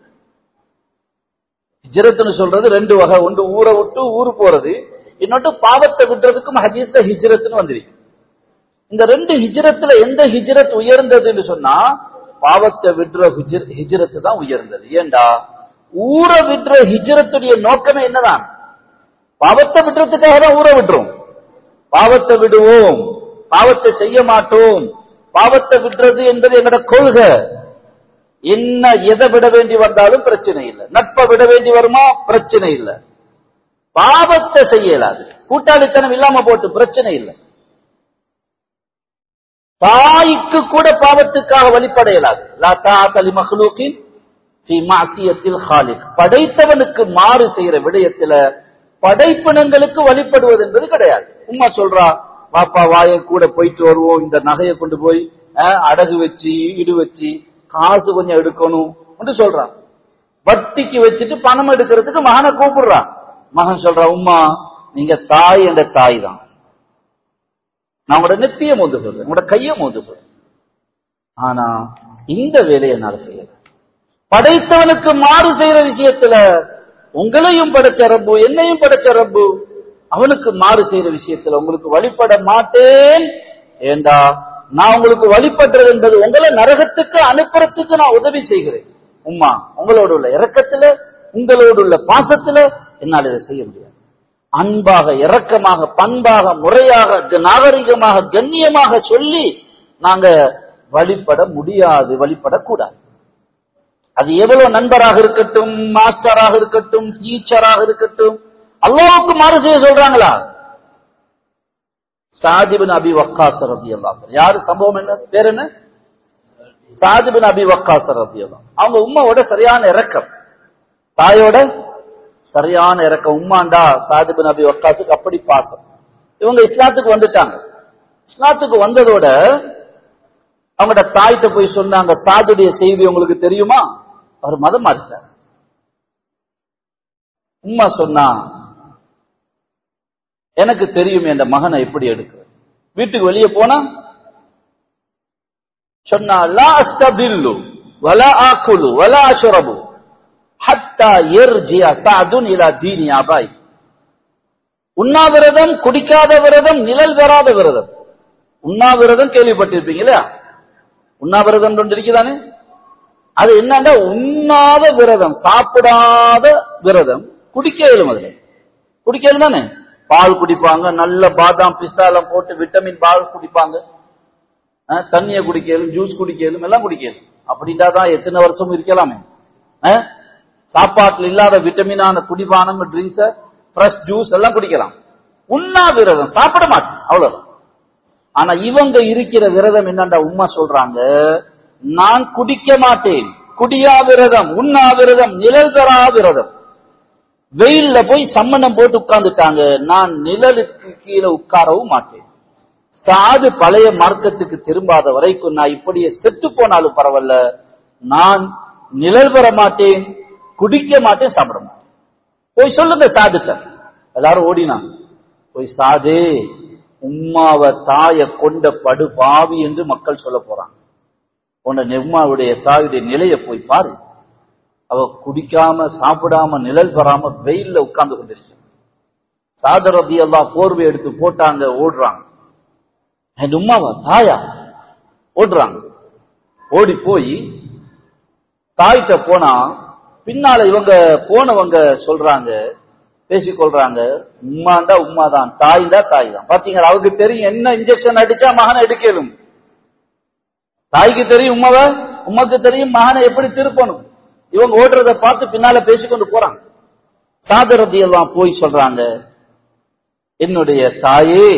S1: ஹிஜ்ரத்னு சொல்றது ரெண்டு வகை ஒன்று ஊரை விட்டு ஊரு போறது இன்னொன்று பாவத்தை விடுறதுக்கும் ஹதீஸ்ல ஹிஜ்ரத்னு வந்திருக்கு இந்த ரெண்டு ஹிஜ்ரத்துல எந்த ஹிஜ்ரத் உயர்ந்ததுன்னு சொன்னா பாவத்தை விடுற ஹிஜ்ரத் தான் உயர்ந்தது ஏண்டா ஊரை விடுற ஹிஜ்ரத்துடைய நோக்கமே என்னதான் பாவத்தை விடுறதுக்காக தான் ஊரை விடுறோம் பாவத்தை விடுவோம் பாவத்தை செய்ய மாட்டோம் பாவத்தை விடுறது என்பது எங்கட கொள்கை என்ன எதை விட வேண்டி வந்தாலும் பிரச்சனை இல்லை நட்பை விட வேண்டி வருமா பிரச்சனை இல்லை பாவத்தை செய்ய இயலாது கூட்டாளித்தனம் இல்லாம போட்டு பிரச்சனை இல்லை தாய்க்கு கூட பாவத்துக்காக வழிபட இயலாது லா தாத்தலி மஹ்லூக்கின் ஃபி மாசியத்தில் ஹாலிக் படைத்தவனுக்கு மாறு செய்யற விடயத்துல படைப்பினங்களுக்கு வழிபடுவது என்பது கிடையாது உம்மா சொல்றா பாப்பா வாய கூட போயிட்டு வருவோம் இந்த நகையை கொண்டு போய் அஹ், அடகு வச்சு இடு வச்சு காசு கொஞ்சம் எடுக்கணும் என்று சொல்றான் வட்டிக்கு வச்சுட்டு பணம் எடுக்கிறதுக்கு மகனை கூப்பிடுறான் மகன் சொல்றா உம்மா நீங்க தாய் என்ற தாய் தான் நான் உங்களோட நெத்திய மோந்து சொல்றேன் உங்களோட கைய மோந்து சொல்றேன் ஆனா இந்த வேலையை என்னால செய்யல படைத்தவனுக்கு மாறு செய்யற விஷயத்துல உங்களையும் படைச்ச ரப்பு என்னையும் படைச்ச ரப்பு அவனுக்கு மாறு செய்யற விஷயத்துல உங்களுக்கு வழிபட மாட்டேன் ஏண்டா நான் உங்களுக்கு வழிபடுறது என்பது உங்களை நரகத்துக்கு அனுப்புறதுக்கு நான் உதவி செய்கிறேன் உம்மா உங்களோட உள்ள இரக்கத்துல உங்களோடு உள்ள பாசத்துல என்னால் இதை செய்ய முடியாது அன்பாக இரக்கமாக பண்பாக முறையாக க- நாகரிகமாக கண்ணியமாக சொல்லி நாங்க வழிபட முடியாது வழிபடக்கூடாது அது எவ்வளவு நண்பராக இருக்கட்டும் மாஸ்டராக இருக்கட்டும் டீச்சராக இருக்கட்டும் அல்லாவுக்கு மாறு செய்ய சொல்றாங்களா சாதிபின் அபி வக்காஸ் ரபி யாரு சம்பவம் என்ன பேர் என்ன சாதிபின் அபி வக்காஸ் ரபி அவங்க உம்மாவோட சரியான இரக்கம் தாயோட சரியான இறக்கம் உம்மாண்டா சாதிபின் அபி வக்காசுக்கு அப்படி பாசம் இவங்க இஸ்லாத்துக்கு வந்துட்டாங்க இஸ்லாத்துக்கு வந்ததோட அவங்களோட தாய்கிட்ட போய் சொன்னாங்க சாதுடைய செய்தி உங்களுக்கு தெரியுமா அவர் மதம் மாறிட்டார் உம்மா சொன்னா எனக்கு தெரியும் என் மகனை எப்படி எடுக்க வீட்டுக்கு வெளியே போனா சொன்னா லா அஸ்தபில்லு வலா ஆக்குலு வலா அஷ்ரபு ஹத்தா யர்ஜியா சாதுன் இலா தீனி அபாய் உண்ணாவிரதம் குடிக்காத விரதம் நிழல் பெறாத விரதம் உண்ணாவிரதம் கேள்விப்பட்டிருப்பீங்க இல்லையா உண்ணாவிரதம் ஒன்று இருக்குதானே அது என்னன்னா உண்ணாத விரதம் சாப்பிடாத விரதம் குடிக்க இயலும் அதுல குடிக்க இயலும் தானே பால் குடிப்பாங்க நல்ல பாதாம் பிஸ்தா எல்லாம் போட்டு விட்டமின் பால் குடிப்பாங்க அஹ், தண்ணியை குடிக்க இயலும் ஜூஸ் குடிக்க இயலும் எல்லாம் குடிக்க இயலும் அப்படின்னா தான் எத்தனை வருஷம் இருக்கலாமே அஹ், சாப்பாட்டுல இல்லாத விட்டமினான குடிபானம் ட்ரிங்க்ஸ் ஃப்ரெஷ் ஜூஸ் எல்லாம் குடிக்கலாம் உண்ணா விரதம் சாப்பிட மாட்டேன் அவ்வளவுதான் ஆனா இவங்க இருக்கிற விரதம் என்னண்டா உம்மா சொல்றாங்க நான் குடிக்க மாட்டேன் குடியா விரதம் உண்ணா விரதம் நிழல் பெறா விரதம் வெயில்ல போய் சம்மணம் போட்டு உட்கார்ந்துட்டாங்க நான் நிழலுக்கு கீழே உட்காரவும் மாட்டேன் சாது பழைய மார்க்கத்துக்கு திரும்பாத வரைக்கும் நான் இப்படியே செத்து போனாலும் பரவாயில்ல நான் நிழல் பெற மாட்டேன் குடிக்க மாட்டேன் சாப்பிட மாட்டேன் போய் சொல்லுங்க சாதுட்ட எல்லாரும் ஓடினாங்க போய் சாதே உம்மாவ தாய கொண்ட படு பாவி என்று மக்கள் சொல்ல போறாங்க உன்னை நெம்மாவுடைய தாயுடைய நிலையை போய் பாரு அவ குடிக்காம சாப்பிடாம நிழல் பெறாம வெயில்ல உட்கார்ந்து கொண்டிருக்க சாதர் ரபி அல்லா போர்வை எடுத்து போட்டாங்க ஓடுறாங்க என் உமாவா தாயா ஓடுறாங்க ஓடி போய் தாய்கிட்ட போனா பின்னால இவங்க போனவங்க சொல்றாங்க பேசிக்கொள்றாங்க உம்மாண்டா உம்மா தான் தாய் தான் தாய் தான் பாத்தீங்களா அவருக்கு தெரியும் என்ன இன்ஜெக்ஷன் அடிச்சா மகனை எடுக்கலும் தாய்க்கு தெரியும் உமாவ உமாக்கு தெரியும் மகனை எப்படி திருப்பணும் இவங்க ஓடுறத பார்த்து பின்னால பேசிக்கொண்டு போறாங்க சாதரதி எல்லாம் போய் சொல்றாங்க என்னுடைய தாயே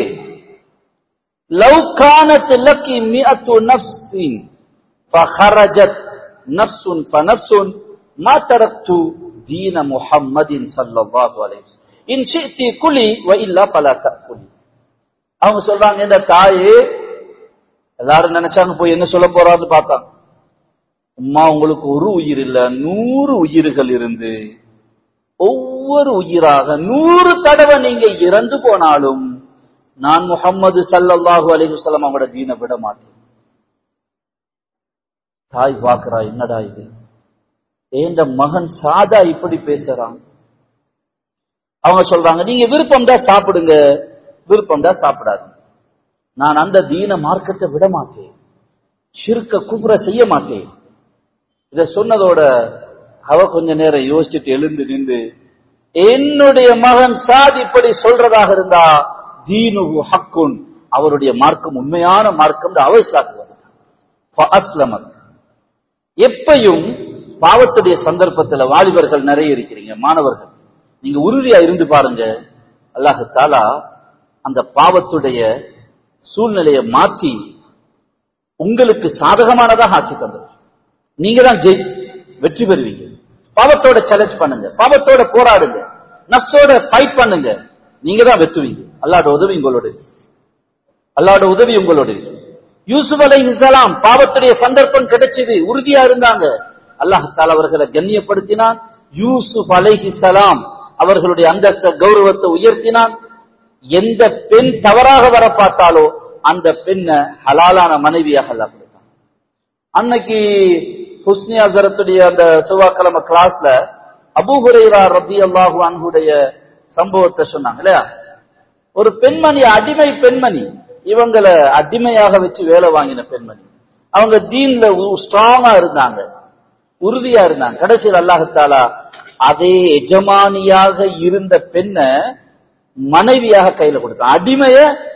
S1: லவ்கானத் லக்கி மிஅத்து நஃப்ஸின் ஃபஹரஜத் நஃப்ஸுன் ஃபனஃப்ஸுன் மா தரக்து தீன முஹம்மதின் ஸல்லல்லாஹு அலைஹி வஸல்லம் இன் ஷி'தி குலி வ இல்லா ஃபலா தஅகுலி அவங்க சொல்றாங்க இந்த தாயே எல்லாரும் நினைச்சாங்க போய் என்ன சொல்ல போறான்னு பார்த்தாங்க அம்மா உங்களுக்கு ஒரு உயிர் இல்ல நூறு உயிர்கள் இருந்து ஒவ்வொரு உயிராக நூறு தடவை நீங்க இறந்து போனாலும் நான் முகம்மது சல்லல்லாஹு அலைஹி வஸல்லம் அவங்களோட தீனை விட மாட்டேன் தாய் பாக்குறா என்னடா இது ஏண்ட மகன் சாதா இப்படி பேசுறான் அவங்க சொல்றாங்க நீங்க விருப்பம் தான் சாப்பிடுங்க விருப்பம் தான் சாப்பிடாது நான் அந்த தீன மார்க்கத்தை விட மாட்டேன் ஷிர்க குப்ர செய்ய மாட்டேன் இத சொன்னதோட அவ கொஞ்ச நேரம் யோசிச்சுட்டு எழுந்து நின்று என்னுடைய மகன் சாத் இப்படி சொல்றதாக இருந்தா தீனு ஹக்குன் அவருடைய மார்க்கம் உண்மையான மார்க்கம் அவ இஸ்லாத்துவம் எப்பையும் பாவத்துடைய சந்தர்ப்பத்துல வாலிபர்கள் நிறைய இருக்கிறீங்க மாணவர்கள் நீங்க உறுதியா இருந்து பாருங்க அல்லாஹு தாலா அந்த பாவத்துடைய சூழ்நிலையை மாற்றி உங்களுக்கு சாதகமானதாக ஆக்கி தந்தது நீங்க தான் ஜெய் வெற்றி பெறுவீங்க பாவத்தோட சேலஞ்ச் பண்ணுங்க பாவத்தோட போராடுங்க நப்சோட ஃபைட் பண்ணுங்க நீங்க தான் வெற்றுவீங்க அல்லாட உதவி உங்களோட இருக்கு. அல்லாட உதவி உங்களோட இருக்கு. யூசுப் அலைஹிஸ்ஸலாம் பாவத்துடைய சந்தர்ப்பம் கிடைச்சது உறுதியா இருந்தாங்க அல்லாஹ் தாலா அவர்களை கண்ணியப்படுத்தினான் யூசுப் அலைஹிஸ்ஸலாம் அவர்களுடைய அந்தஸ்த கௌரவத்தை உயர்த்தினான் எந்த பெண் தவறாக வர பார்த்தாலோ அந்த பெண்ணை ஹலாலான மனைவியாக அல்லாஹ் கொடுத்தான் அன்னைக்கு ஹுஸ்னி அசரத்துடைய அந்த செவ்வாய்க்கிழமை கிளாஸ்ல அபூ ஹுரைரா ரபி அல்லாஹு அன்ஹுடைய சம்பவத்தை சொன்னாங்க இல்லையா ஒரு பெண்மணி அடிமை பெண்மணி இவங்களை அடிமையாக வச்சு வேலை வாங்கின பெண்மணி அவங்க தீன்ல ஸ்ட்ராங்கா இருந்தாங்க உறுதியா இருந்தாங்க கடைசியில் அல்லாஹத்தாலா அதே எஜமானியாக இருந்த பெண்ணை மனைவியாக கையில கொடுத்தான் அடிமைய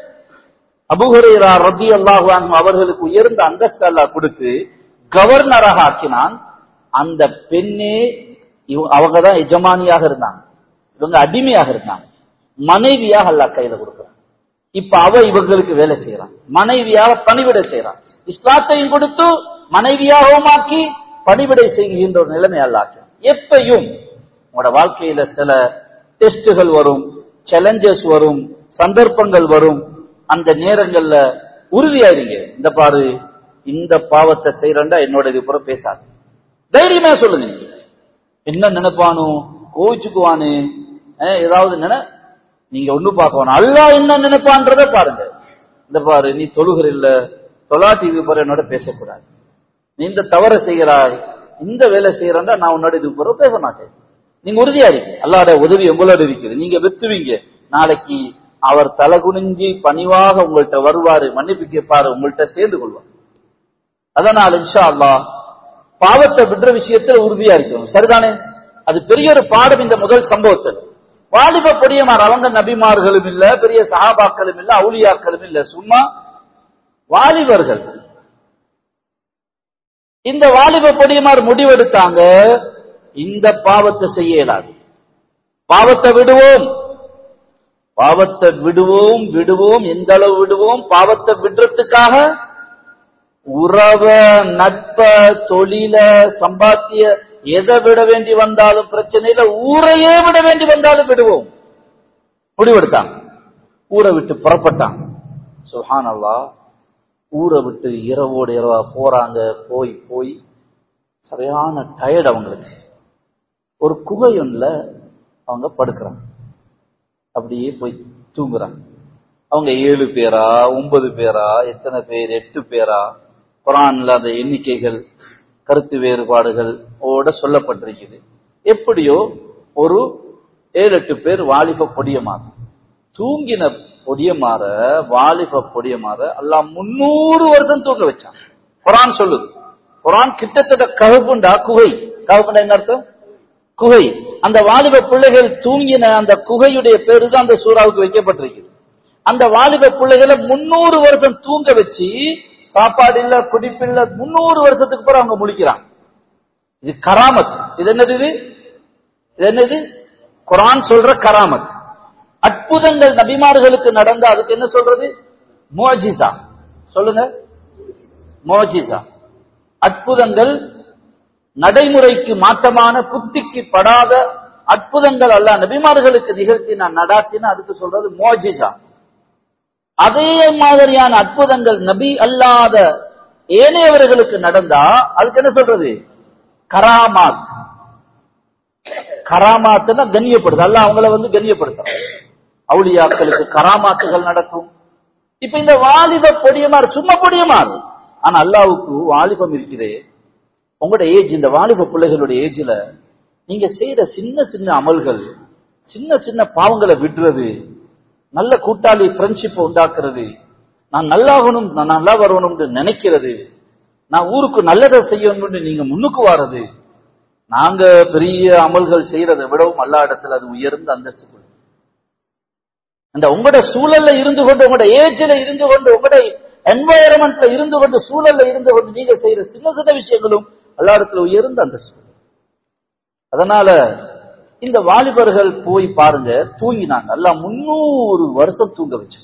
S1: அபுஹுரேரா ரபி அல்லாஹு அன்ஹு அவர்களுக்கு உயர்ந்த அந்தஸ்து அல்லாஹ் கொடுத்து கவர்னராக ஆக்கினான் அந்த பெண்ணே இவ- அவங்க தான் எஜமானியாக இருந்தாங்க இவங்க அடிமையாக இருந்தாங்க மனைவியாக அல்லாஹ் கையில கொடுக்குறான் இப்ப அவ இவங்களுக்கு வேலை செய்யறான் மனைவியாக பணிவிடை செய்யறான் இஸ்லாத்தையும் கொடுத்து மனைவியாகவும் ஆக்கி பணிவிடை செய்கின்ற ஒரு நிலைமை அல்லாக்கு எப்பையும் உங்களோட வாழ்க்கையில சில டெஸ்டுகள் வரும் சேலஞ்சஸ் வரும் சந்தர்ப்பங்கள் வரும் அந்த நேரங்கள்ல உறுதியாயிருங்க இந்த பாரு இந்த பாவத்தை செய்யறா என்னோட இது புற பேசாது தைரியமா சொல்லுங்க நீங்க என்ன நினைப்பானோ கோவிச்சுக்குவானு அஹ், ஏதாவது நினை நீங்க ஒண்ணு பார்க்கணும் அல்லாஹ் என்ன நினைப்பான்றத பாருங்க இந்த பாரு நீ தொழுகிற இல்ல தொலாட்டி இது பாரு என்னோட பேசக்கூடாது நீ இந்த தவறை செய்கிறாய் இந்த வேலை செய்யறா நான் உன்னோட இது பிறகு பேச மாட்டேன் நீங்க உறுதியா இருக்கீங்க அல்லாட உதவி உங்களோட இருக்குது நீங்க வெத்துவீங்க நாளைக்கு அவர் தலை குனிஞ்சு பணிவாக உங்கள்கிட்ட வருவாரு மன்னிப்பு கேட்பாரு உங்கள்கிட்ட சேர்ந்து கொள்வார் அதனால் இன்ஷா அல்லாஹ் பாவத்தை விடுற விஷயத்துல உறுதியா இருக்கணும் சரிதானே அது பெரிய ஒரு பாடம் இந்த முதல் சம்பவத்தில் வாலிப பொடியமார் அவங்க நபிமார்களும் இல்ல பெரிய சஹாபாக்களும் இல்ல அவுலியாக்களும் இல்ல சும்மா வாலிபர்கள் இந்த வாலிப பொடியமார் முடிவெடுத்தாங்க இந்த பாவத்தை செய்ய இயலாது பாவத்தை விடுவோம் பாவத்தை விடுவோம் விடுவோம் எந்த அளவு விடுவோம் பாவத்தை விடுறதுக்காக உறவ நட்ப தொழில சம்பாத்திய எதை விட வேண்டி வந்தாலும் பிரச்சனை இல்ல ஊரையே விட வேண்டி வந்தாலும் விடுவோம் முடிவெடுத்தாங்க ஊரை விட்டு புறப்பட்டாங்க சுஹான் ஊரை விட்டு இரவோடு இரவா போறாங்க போய் போய் சரியான டயர்ட் அவங்களுக்கு ஒரு குகை ஒன்றுல அவங்க படுக்கிறாங்க அப்படியே போய் தூங்குறாங்க அவங்க ஏழு பேரா ஒன்பது பேரா எத்தனை பேர் எட்டு பேரா குரான்ல அந்த எண்ணிக்கைகள் கருத்து வேறுபாடுகள் ஓட சொல்லப்பட்டிருக்குது எப்படியோ ஒரு ஏழு எட்டு பேர் வாலிப பொடியமாக தூங்கின பொடியமாற வாலிப பொடியமாற அல்லாஹ் முன்னூறு வருஷம் தூங்க வச்சான் குரான் சொல்லுது குரான் கிட்டத்தட்ட கவுப்புண்டா குகை கவுப்புண்டா என்ன அர்த்தம் குகை அந்த வாலிப பிள்ளைகள் தூங்கின அந்த குகையுடைய பேரு தான் அந்த சூறாவுக்கு வைக்கப்பட்டிருக்கு அந்த வாலிப பிள்ளைகளை முன்னூறு வருஷம் தூங்க வச்சு சாப்பாடு இல்ல குடிப்பில்ல முன்னூறு வருஷத்துக்கு பிறகு அவங்க முழிக்கிறாங்க இது கராமத் இது என்னது இது இது என்னது குரான் சொல்ற கராமத் அற்புதங்கள் நபிமார்களுக்கு நடந்த அதுக்கு என்ன சொல்றது மோஜிசா சொல்லுங்க மோஜிசா அற்புதங்கள் நடைமுறைக்கு மாற்றமான புத்திக்கு படாத அற்புதங்கள் அல்ல நபிமார்களுக்கு நிகழ்த்தி நான் நடாத்தின அதுக்கு சொல்றது மோஜிசா அதே மாதிரியான அற்புதங்கள் நபி அல்லாத ஏனையவர்களுக்கு நடந்தா அதுக்கு என்ன சொல்றது கராமாத் கராமாத்துன்னா கண்ணியப்படுது அல்ல அவங்கள வந்து கண்ணியப்படுத்துறான் அவுளியாக்களுக்கு கராமாத்துகள் நடக்கும் இப்ப இந்த வாலிப பொடியமாறு சும்மா பொடியமாறு ஆனா அல்லாவுக்கு வாலிபம் இருக்குதே உங்களோட ஏஜ் இந்த வாலிப பிள்ளைகளுடைய ஏஜ்ல நீங்க செய்யற சின்ன சின்ன அமல்கள் சின்ன சின்ன பாவங்களை விடுறது நல்ல கூட்டாளி ஃப்ரெண்ட்ஷிப் உண்டாக்குறது நான் நல்லாகணும் நான் நல்லா வரணும்னு நினைக்கிறது நான் ஊருக்கு நல்லதை செய்யணும்னு நீங்க முன்னுக்கு வாரது நாங்க பெரிய அமல்கள் செய்யறதை விடவும் அல்லா இடத்துல அது உயர்ந்த அந்தஸ்து கொள்ளும். இந்த உங்களோட சூழல்ல இருந்து கொண்டு உங்களோட ஏஜ்ல இருந்து கொண்டு உங்களோட என்வாயரன்மெண்ட்ல இருந்து கொண்டு சூழல்ல இருந்து கொண்டு நீங்க செய்யற சின்ன சின்ன விஷயங்களும் அல்லா இடத்துல உயர்ந்த அந்தஸ்து கொள்ளும். அதனால இந்த வாலிபர்கள் போய் பாருங்க தூங்கினாங்க எல்லாம் முன்னூறு வருஷம் தூங்க வச்சு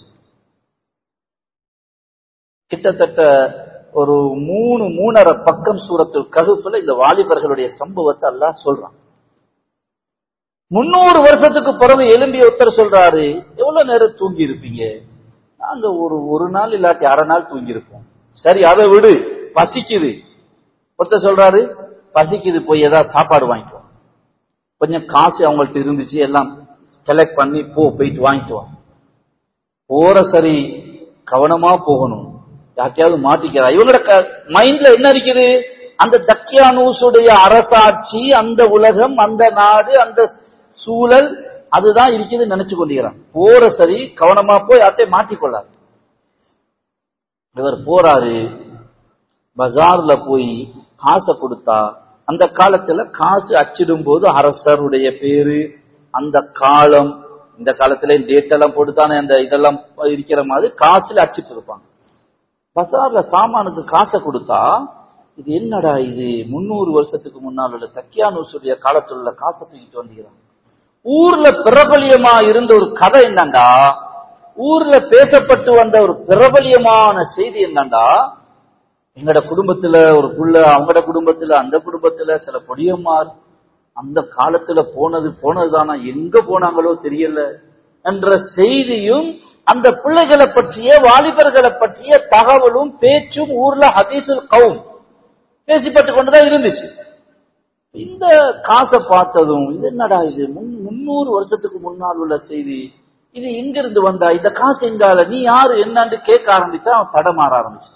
S1: கிட்டத்தட்ட ஒரு மூணு மூணரை பக்கம் சூரத்தில் ககுப்புல இந்த வாலிபர்களுடைய சம்பவத்தை எல்லாம் சொல்றான் முன்னூறு வருஷத்துக்கு பிறகு எலும்பி ஒருத்தர் சொல்றாரு எவ்வளவு நேரம் தூங்கி இருப்பீங்க நாங்க ஒரு ஒரு நாள் இல்லாட்டி அரை நாள் தூங்கி இருப்போம் சரி அதை விடு பசிக்குது ஒருத்தர் சொல்றாரு பசிக்குது போய் ஏதாவது சாப்பாடு வாங்கிட்டு வா கொஞ்சம் காசு அவங்கள்ட்ட இருந்துச்சு எல்லாம் செலக்ட் பண்ணி போ போயிட்டு வாங்கிட்டு வா போற சரி கவனமா போகணும் யார்ட்டையாவது மாட்டிக்கிறா இவங்களோட மைண்ட்ல என்ன இருக்குது அந்த தக்கியானூசுடைய அரசாட்சி அந்த உலகம் அந்த நாடு அந்த சூழல் அதுதான் இருக்குது நினைச்சு கொண்டிருக்கிறான் போற சரி கவனமா போய் யார்ட்டையும் மாட்டிக்கொள்ளாரு இவர் போறாரு பஜார்ல போய் காசை கொடுத்தா அந்த காலத்துல காசு அச்சிடும் போது அரசருடைய பேரு அந்த காலம் இந்த காலத்துல டேட் எல்லாம் போட்டுத்தானே அந்த இதெல்லாம் இருக்கிற மாதிரி காசுல அச்சிட்டு இருப்பாங்க பஜார்ல சாமானுக்கு காசை கொடுத்தா இது என்னடா இது முன்னூறு வருஷத்துக்கு முன்னால் உள்ள தக்கியானூசுடைய காலத்தில் உள்ள காசை தூக்கிட்டு வந்துக்கிறான் ஊர்ல பிரபலியமா இருந்த ஒரு கதை என்னண்டா ஊர்ல பேசப்பட்டு வந்த ஒரு பிரபலியமான செய்தி என்னண்டா எங்கட குடும்பத்துல ஒரு புள்ள அவங்கட குடும்பத்துல அந்த குடும்பத்துல சில பொடியம்மார் அந்த காலத்துல போனது போனதுதானா எங்க போனாங்களோ தெரியல என்ற செய்தியும் அந்த பிள்ளைகளை பற்றிய வாலிபர்களை பற்றிய தகவலும் பேச்சும் ஊர்ல ஹதீசுல் கவும் பேசிப்பட்டு கொண்டுதான் இருந்துச்சு இந்த காசை பார்த்ததும் இது என்னடா இது முன் முன்னூறு வருஷத்துக்கு முன்னால் உள்ள செய்தி இது எங்க இருந்து வந்தா இந்த காசு எங்கால நீ யாரு என்னன்னு கேட்க ஆரம்பிச்சா அவன் தடமாற ஆரம்பிச்சான்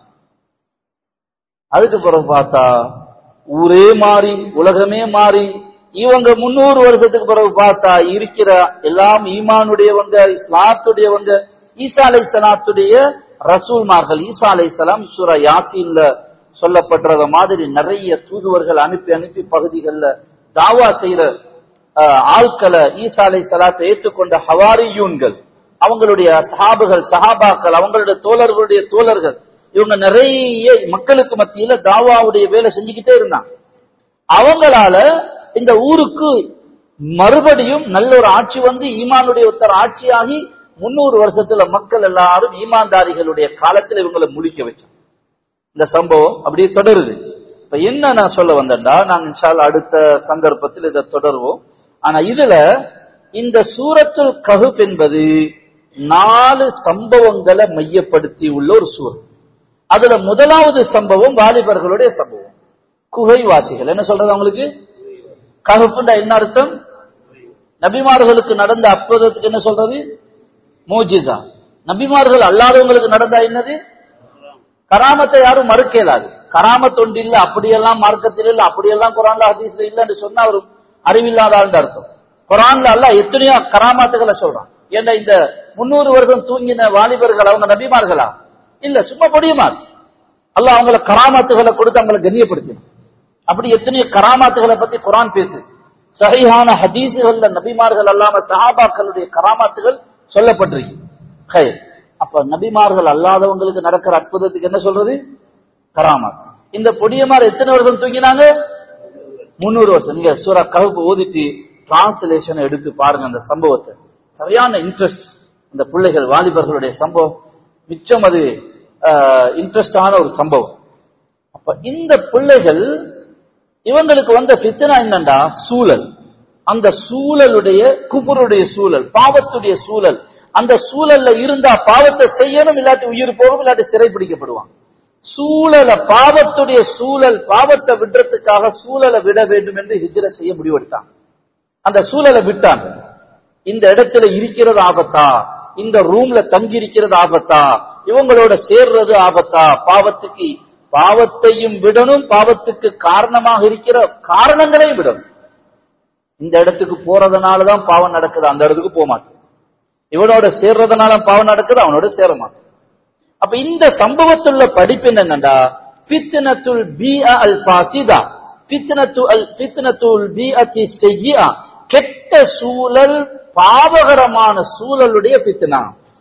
S1: அதுக்கு பிறகு பார்த்தா ஊரே மாறி உலகமே மாறி இவங்க முன்னூறு வருஷத்துக்கு பிறகு பார்த்தா இருக்கிற எல்லாம் ஈமானுடையவங்க இஸ்லாத்துடையவங்க ஈசா அலை சலாத்துடைய ரசூல்மார்கள் ஈசா அலை சலாம் சூரா யாத்தின்ல சொல்லப்படுறத மாதிரி நிறைய தூதுவர்கள் அனுப்பி அனுப்பி பகுதிகளில் தாவா செய்யற அஹ், ஆட்களை ஈசா அலை சலாத்தை ஏற்றுக்கொண்ட ஹவாரியூன்கள் அவங்களுடைய சஹாபுகள் சஹாபாக்கள் அவங்களுடைய தோழர்களுடைய தோழர்கள் இவங்க நிறைய மக்களுக்கு மத்தியில தாவாவுடைய வேலை செஞ்சுக்கிட்டே இருந்தாங்க அவங்களால இந்த ஊருக்கு மறுபடியும் நல்ல ஒரு ஆட்சி வந்து ஈமானுடைய ஒருத்தர் ஆட்சியாகி முன்னூறு வருஷத்துல மக்கள் எல்லாரும் ஈமான்தாரிகளுடைய காலத்துல இவங்களை முழிக்க வச்சோம் இந்த சம்பவம் அப்படியே தொடருது இப்ப என்ன நான் சொல்ல வந்தேன்டா நாங்க இன்ஷால்ல அடுத்த சந்தர்ப்பத்தில் இதை தொடருவோம் ஆனா இதுல இந்த சூரத்துல் கஹுப் என்பது நாலு சம்பவங்களை மையப்படுத்தி உள்ள ஒரு சூரம் அதுல முதலாவது சம்பவம் வாலிபர்களுடைய சம்பவம் குகைவாசிகள் என்ன சொல்றது அவங்களுக்கு கஹுப்புண்டா என்ன அர்த்தம் நபிமார்களுக்கு நடந்த அற்புதத்துக்கு என்ன சொல்றது மூஜிசா நபிமார்கள் அல்லாதவங்களுக்கு நடந்தா என்னது கராமத்தை யாரும் மறுக்க இயலாது கராமத் ஒன்று இல்ல அப்படியெல்லாம் மார்க்கத்தில் இல்ல அப்படியெல்லாம் குரான்ல ஹதீஸ்ல இல்லன்னு சொன்னா அவர் அறிவில்லாத ஆள்னு அர்த்தம் குரான்ல அல்ல எத்தனையோ கராமாத்துகளை சொல்றான் என்ன இந்த முன்னூறு வருஷம் தூங்கின வாலிபர்கள் அவங்க நபிமார்களா இல்ல சும்மா பொடியுமார் அல்லாஹ் அவங்கள கராமாத்துகளை கொடுத்து அவங்களை கண்ணியப்படுத்தணும் அப்படி எத்தனையோ கராமாத்துகளை பத்தி குரான் பேசு சஹீஹான ஹதீசுகள்ல நபிமார்கள் அல்லாம சஹாபாக்களுடைய கராமாத்துகள் சொல்லப்பட்டிருக்கு ஹை. அப்ப நபிமார்கள் அல்லாதவங்களுக்கு நடக்கிற அற்புதத்துக்கு என்ன சொல்றது கராமாத் இந்த பொடியமார் எத்தனை வருஷம் தூங்கினாங்க முன்னூறு வருஷம் நீங்க சூரா கவுப்பு ஓதிட்டு டிரான்ஸ்லேஷன் எடுத்து பாருங்க அந்த சம்பவத்தை சரியான இன்ட்ரெஸ்ட் இந்த பிள்ளைகள் வாலிபர்களுடைய சம்பவம் மிச்சம் அது இன்ட்ரெஸ்டான ஒரு சம்பவம் அப்ப இந்த பிள்ளைகள் இவங்களுக்கு வந்த பித்தனா என்னண்டா சூழல் அந்த சூழலுடைய குபுருடைய சூழல் பாவத்துடைய சூழல் அந்த சூழல்ல இருந்தா பாவத்தை செய்யணும் இல்லாட்டி உயிர் போகும் இல்லாட்டி சிறைப்பிடிக்கப்படுவான் சூழலை பாவத்துடைய சூழல் பாவத்தை விடுறதுக்காக சூழலை விட வேண்டும் என்று ஹிஜ்ர செய்ய முடிவெடுத்தான் அந்த சூழலை விட்டாங்க இந்த இடத்துல இருக்கிறது ஆபத்தா இந்த ரூம்ல தங்கி இருக்கிறது ஆபத்தா இவங்களோட சேர்றது ஆபத்தா பாவத்துக்கு பாவத்தையும் விடணும் பாவத்துக்கு காரணமாக இருக்கிற காரணங்களையும் விடணும் இந்த இடத்துக்கு போறதுனாலதான் பாவம் நடக்குது அந்த இடத்துக்கு போக மாட்டேன் இவனோட சேர்றதுனால பாவம் நடக்குது அவனோட சேர மாட்டேன் அப்ப இந்த சம்பவத்துள்ள படிப்பு என்னன்னா பித்னத்துல் பி அல் பாசிதா பித்னத்து அல் பித்னத்துல் பி அதி செய்யா கெட்ட சூழல் பாவகரமான சூழலுடைய பித்னா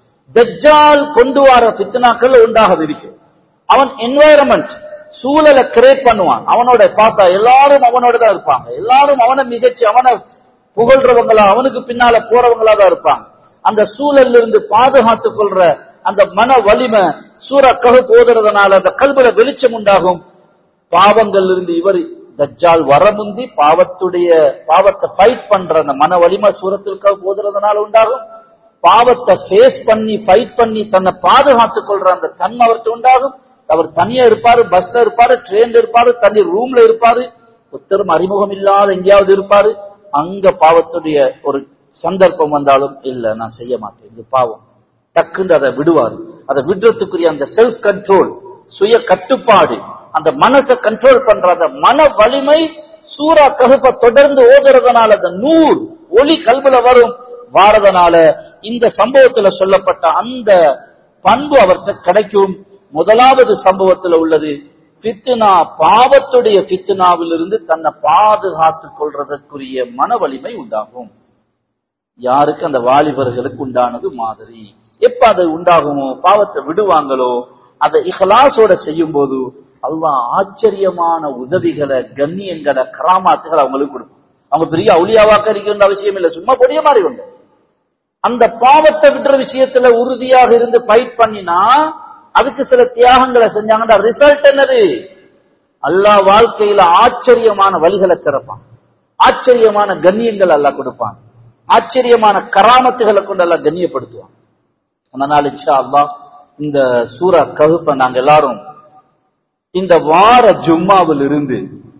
S1: தஜ்ஜால் கொண்டு வர பித்னாக்கள் உண்டாக இருக்கும் அவன் என்வாயரன்மெண்ட் சூழலை கிரியேட் பண்ணுவான் அவனோட பார்த்தா எல்லாரும் அவனோட தான் இருப்பாங்க எல்லாரும் அவனை மிகச்சி அவனை புகழ்றவங்களா அவனுக்கு பின்னால போறவங்களா தான் இருப்பாங்க அந்த சூழல்ல இருந்து பாதுகாத்துக் கொள்ற அந்த மன வலிமை சூற ககு போதுறதுனால அந்த கல்வில வெளிச்சம் உண்டாகும் பாவங்கள் இருந்து இவர் தஜ்ஜால் வரமுந்தி பாவத்துடைய பாவத்தை ஃபைட் பண்ற அந்த மன வலிமை சூரத்திற்காக போதுறதுனால உண்டாகும் பாவத்தை ஃபேஸ் பண்ணி ஃபைட் பண்ணி தன்னை பாதுகாத்துக் கொள்ற அந்த தன்மை அவர்கிட்ட உண்டாகும் அவர் தனியா இருப்பாரு பஸ்ல இருப்பாரு ட்ரெயின்ல இருப்பாரு தனி ரூம்ல இருப்பாரு ஒருத்தரும் அறிமுகம் இல்லாத எங்கேயாவது இருப்பாரு அங்க பாவத்துடைய ஒரு சந்தர்ப்பம் வந்தாலும் இல்ல நான் செய்ய மாட்டேன் இது பாவம் டக்குன்னு அதை விடுவாரு அதை விடுறதுக்குரிய அந்த செல்ஃப் கண்ட்ரோல் சுய கட்டுப்பாடு அந்த மனசை கண்ட்ரோல் பண்ற அந்த மன வலிமை சூறா ககுப்ப தொடர்ந்து ஓதுறதுனால அந்த நூல் ஒளி கல்வில வரும் வாரதனால இந்த சம்பவத்துல சொல்லப்பட்ட அந்த பண்பு அவர்கிட்ட கிடைக்கும் முதலாவது சம்பவத்துல உள்ளது பித்துனா பாவத்துடைய பித்துனாவிலிருந்து தன்னை பாதுகாத்துக் கொள்றதற்குரிய மன வலிமை உண்டாகும் யாருக்கு அந்த வாலிபர்களுக்கு உண்டானது மாதிரி எப்ப அது உண்டாகுமோ பாவத்தை விடுவாங்களோ அதை இஹலாசோட செய்யும் போது அல்லாஹ் ஆச்சரியமான உதவிகளை கண்ணியங்களை கராமாத்துகளை அவங்களுக்கு கொடுக்கும் அவங்க பெரிய அவுளியாவாக்க இருக்கின்ற அவசியம் இல்லை சும்மா பொடிய மாதிரி உண்டு அந்த பாவத்தை விடுற விஷயத்துல உறுதியாக இருந்து ஃபைட் பண்ணினா அதுக்கு சில தியாகங்களை செஞ்சாங்கன்னா ரிசல்ட் என்னது அல்லாஹ் வாழ்க்கையில ஆச்சரியமான வழிகளை திறப்பான் ஆச்சரியமான கண்ணியங்கள் அல்லாஹ் கொடுப்பான் ஆச்சரியமான கராமத்துகளை கொண்டு எல்லாம் கண்ணியப்படுத்துவான் அதனால இன்ஷா அல்லாஹ் இந்த சூரா ககுப்ப நாங்க எல்லாரும் இந்த வார ஜும்மாவில் இருந்து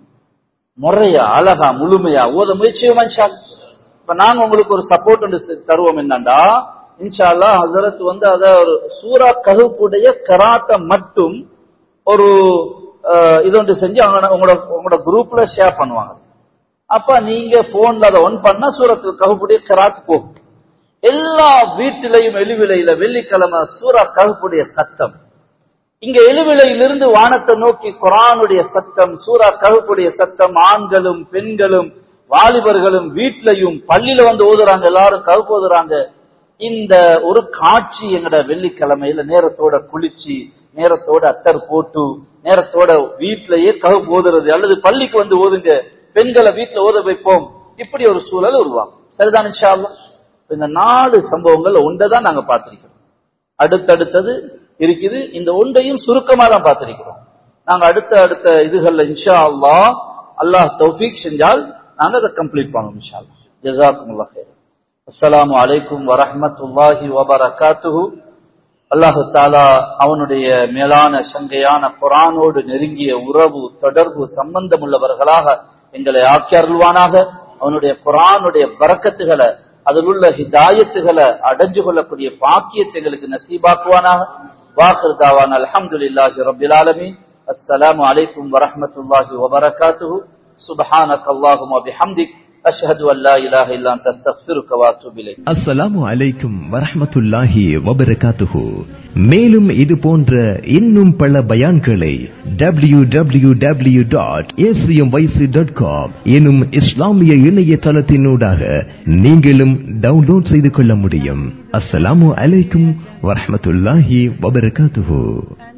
S1: முறையா அழகா முழுமையா ஓத முயற்சியும் இன்ஷா அல்லாஹ். இப்ப நாங்க உங்களுக்கு ஒரு சப்போர்ட் ஒன்று தருவோம் என்னண்டா இன்ஷா அல்லாஹ் ஹசரத் வந்து அத ஒரு சூரா ககுப்புடைய கராத்தை மட்டும் ஒரு அஹ், இது ஒன்று செஞ்சு அவங்க உங்களோட உங்களோட குரூப்ல ஷேர் பண்ணுவாங்க அப்ப நீங்க போன்ல அதை ஒன் பண்ணா சூரத்து ககுப்புடைய கராத் போகும் எல்லா வீட்டிலையும் எழுவிலையில வெள்ளிக்கிழமை சூரா ககுப்புடைய சத்தம் இங்க எழுவிலையிலிருந்து வானத்தை நோக்கி குரானுடைய சத்தம் சூரா ககுப்புடைய சத்தம் ஆண்களும் பெண்களும் வாலிபர்களும் வீட்லயும் பள்ளியில வந்து ஓதுறாங்க எல்லாரும் ககுப்பு ஓதுறாங்க இந்த ஒரு காட்சி எங்கட வெள்ளிக்கிழமையில நேரத்தோட குளிச்சு நேரத்தோட அத்தர் போட்டு நேரத்தோட வீட்லயே ககுப்பு ஓதுறது அல்லது பள்ளிக்கு வந்து ஓதுங்க பெண்களை வீட்டுல ஓத வைப்போம் இப்படி ஒரு சூழல் உருவாகும் சரிதான் இன்ஷா அல்லாஹ்? இந்த நாலு சம்பவங்கள் ஒன்றைதான் நாங்க பார்த்திருக்கிறோம் அடுத்தடுத்தது இருக்குது இந்த ஒன்றையும் சுருக்கமா தான் பார்த்திருக்கிறோம் நாங்க அடுத்த அடுத்த இதுகள்ல இன்ஷா அல்லாஹ் அல்லாஹ் தௌஃபீக் செஞ்சால் நாங்க அதை கம்ப்ளீட் பண்ணுவோம் இன்ஷா அல்லாஹ் ஜஸாக்குமுல்லாஹ் ஹைர் அஸ்ஸலாமு அலைக்கும் வரஹ்மத்துல்லாஹி வபரகாத்துஹு அல்லாஹு தாலா அவனுடைய மேலான சங்கையான குரானோடு நெருங்கிய உறவு தொடர்பு சம்பந்தம் உள்ளவர்களாக எங்களை ஆக்கி அருள்வானாக அவனுடைய குரானுடைய பறக்கத்துகளை அதில் உள்ள ஹிதாயத்துகளை அடைஞ்சு கொள்ளக்கூடிய பாக்கியத்தை எங்களுக்கு நசீபாக்குவானாக வாக்கர் தாவான் அல்ஹம்துலில்லாஹி ரப்பில் ஆலமீன் அஸ்ஸலாமு அலைக்கும் வரஹ்மத்துல்லாஹி வபரகாத்துஹு சுப்ஹானக அல்லாஹும்ம பிஹம்திக் அஷ்ஹது அல்லா இலாஹ இல்லா அன்த அஸ்தக்ஃபிருக்க வ அத்தூபு இலைக்
S3: அஸ்ஸலாமு அலைக்கும் வரஹ்மத்துல்லாஹி வபரகாத்துஹு மேலும் இது போன்ற இன்னும் பல பயான்களை W W W dot dot com எனும் இஸ்லாமிய இணையதளத்தினூடாக நீங்களும் டவுன்லோட் செய்து கொள்ள முடியும் அஸ்ஸலாமு அலைக்கும் வரஹ்மத்துல்லாஹி வபரகாத்துஹு